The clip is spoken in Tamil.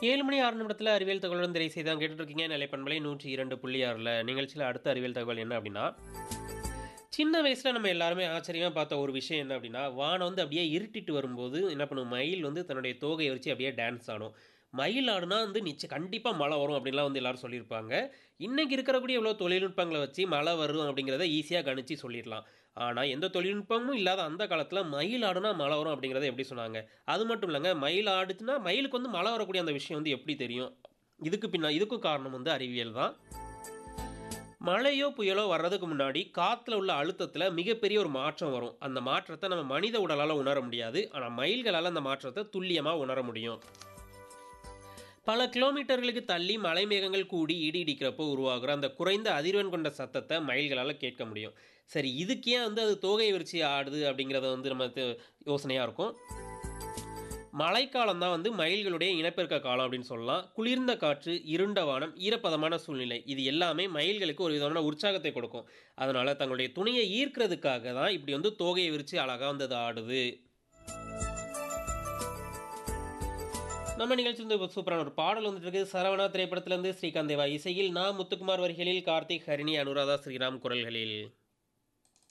ஏழு மணி ஆறு நிமிடத்தில் அறிவியல் தகவலுடன் திரை செய்தான் கேட்டுட்டு இருக்கீங்க நிலைப்பண்பலை நூற்றி இரண்டு புள்ளி ஆறில் நிகழ்ச்சியில் அடுத்த அறிவியல் தகவல் என்ன அப்படின்னா சின்ன வயசில் நம்ம எல்லாருமே ஆச்சரியமாக பார்த்த ஒரு விஷயம் என்ன அப்படின்னா வானம் வந்து அப்படியே இருட்டிட்டு வரும்போது என்ன பண்ணும் மயில் வந்து தன்னுடைய தோகையை வச்சு அப்படியே டான்ஸ் ஆடும் மயில் ஆடுனா வந்து நிச்சயம் கண்டிப்பாக மழை வரும் அப்படின்லாம் வந்து எல்லாரும் சொல்லியிருப்பாங்க இன்றைக்கி இருக்கக்கூடிய இவ்வளோ தொழில்நுட்பங்களை வச்சு மழை வரும் அப்படிங்கிறத ஈஸியாக கணிச்சு சொல்லிடலாம் ஆனால் எந்த தொழில்நுட்பமும் இல்லாத அந்த காலத்தில் மயில் ஆடுனா மழை வரும் அப்படிங்கிறத எப்படி சொன்னாங்க அது மட்டும் இல்லைங்க மயில் ஆடுச்சுன்னா மயிலுக்கு வந்து மழை வரக்கூடிய அந்த விஷயம் வந்து எப்படி தெரியும் இதுக்கு பின்னா இதுக்கும் காரணம் வந்து அறிவியல் தான் மழையோ புயலோ வர்றதுக்கு முன்னாடி காற்றுல உள்ள அழுத்தத்தில் மிகப்பெரிய ஒரு மாற்றம் வரும் அந்த மாற்றத்தை நம்ம மனித உடலால் உணர முடியாது ஆனால் மயில்களால் அந்த மாற்றத்தை துல்லியமாக உணர முடியும் பல கிலோமீட்டர்களுக்கு தள்ளி மலை மேகங்கள் கூடி இடி இடிக்கிறப்போ உருவாகிற அந்த குறைந்த அதிர்வெண் கொண்ட சத்தத்தை மயில்களால் கேட்க முடியும் சரி இதுக்கு ஏன் வந்து அது தோகையை விரிச்சு ஆடுது அப்படிங்கிறத வந்து நம்ம யோசனையாக இருக்கும் மழைக்காலம் தான் வந்து மயில்களுடைய இனப்பெருக்க காலம் அப்படின்னு சொல்லலாம் குளிர்ந்த காற்று இருண்ட வானம் ஈரப்பதமான சூழ்நிலை இது எல்லாமே மயில்களுக்கு ஒரு விதமான உற்சாகத்தை கொடுக்கும் அதனால் தங்களுடைய துணியை ஈர்க்கிறதுக்காக தான் இப்படி வந்து தோகையை விரித்து அழகாக வந்து அது ஆடுது நம்ம நிகழ்ச்சி வந்து ஒரு சூப்பரான ஒரு பாடல் வந்துட்டு இருக்கு சரவணா திரைப்படத்திலிருந்து ஸ்ரீகாந்த் தேவா இசையில் நான் முத்துக்குமார் வரிகளில் கார்த்திக் ஹரிணி அனுராதா ஸ்ரீராம் குரல்களில்